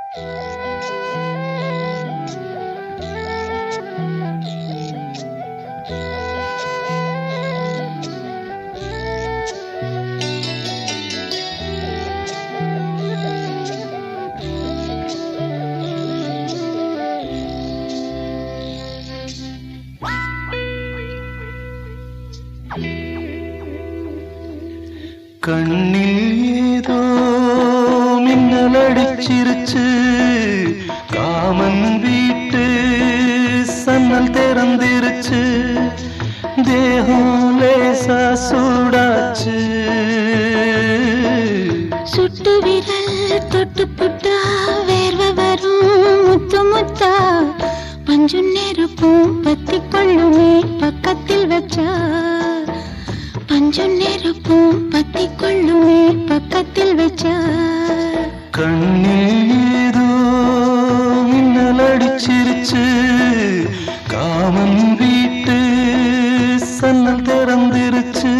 கண்ணில் ஏதோ மின்னல் அடிச்சிருச்சு காமன் வீட்டு சன்னல் திறந்திருச்சு தேகம் லேசா சூடாச்சு சுட்டு விரல் தொட்டு புட்டா வேர்வ வரும் முத்து முத்தா பஞ்சு நெருப்பும் பத்தி கொள்ளுமே பக்கத்தில் வச்சா பஞ்சு நெருப்பும் பத்தி கொள்ளுமே பக்கத்தில் வச்சா கண்ணில் ஏதோ மின்னல் அடிச்சிருச்சு காமன் வீட்டு சன்னல் திறந்திருச்சு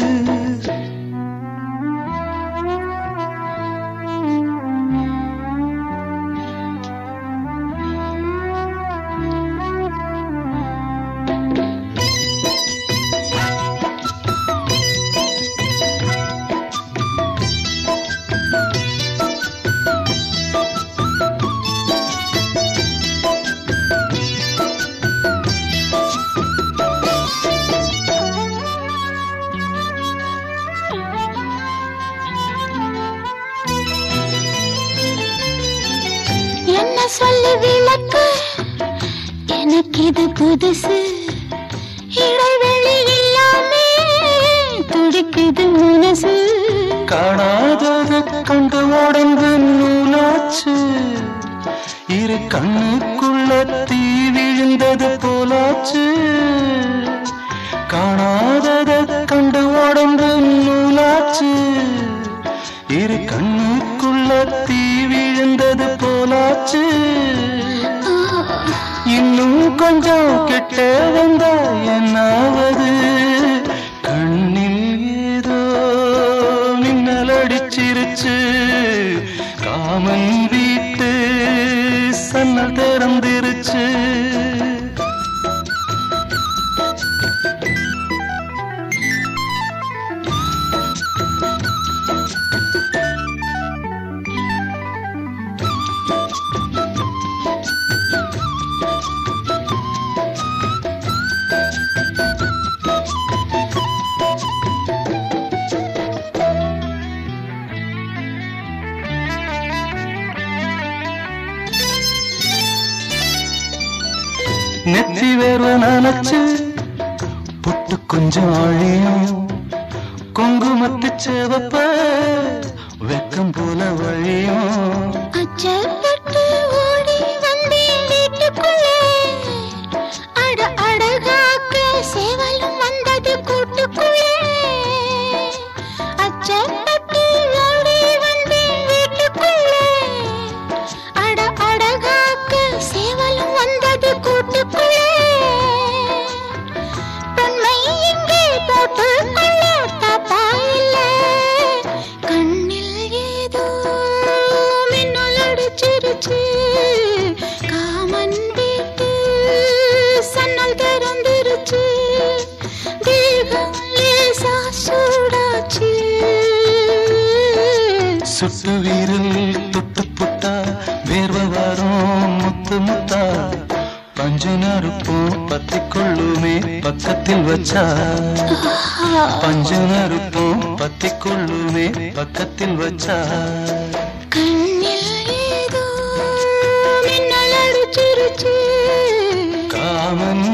என்ன சொல்லி விளக்கு எனக்கு இது புதுசு இடைவெளி இல்லாமே துடிக்குது மனசு காணாதத கண்டு உடம்பு நூலாச்சு இரு கண்ணுக்குள்ள தீ விழுந்தது போலாச்சு காணாதத கண்டு உடம்பு நூலாச்சு இரு கண்ணுக்குள்ள தீ விழுந்தது போலாச்சு இன்னும் கொஞ்சம் கிட்ட வந்தா என்னாவது கண்ணில் ஏதோ மின்னல் அடிச்சிருச்சு காமன் வீட்டு சன்னல் திறந்திருச்சு நெத்தி வேர்வ நினைச்சு புட்டு கொஞ்சம் அழியும் குங்குமத்து சேவப்ப வெக்கம் போல வழியும் அச்சப்பட்டு ஓடி வந்தேன் வீட்டுக்குள்ளே அட அடகாக்க சேவலும் வந்தது கூட்டுக்குள்ளே அச்சப்பட்டு ஓடி வந்தேன் வீட்டுக்குள்ளே அட அடகாக்க சேவலும் வந்தது கூட்டுக்குள்ளே பெண்மை இங்கே போட்டுக்கொள்ள தப்பா இல்லை கண்ணில் ஏதோ மின்னல் அடிச்சிருச்சு காமன் வீட்டு சன்னல் திறந்திருச்சு தேகம் லேசா சூடாச்சு சுட்டு வீரல் தொட்டு புட்டா வேர்வ வரும் முத்து முத்தா பஞ்சு நறுப்பும் பத்தி கொள்ளுமே பக்கத்தில் வச்சா பஞ்சு நறுப்பும் பத்தி கொள்ளுமே பக்கத்தில் வச்சா கண்ணில் ஏதோ மின்னல் அடிச்சிருச்சு காமன்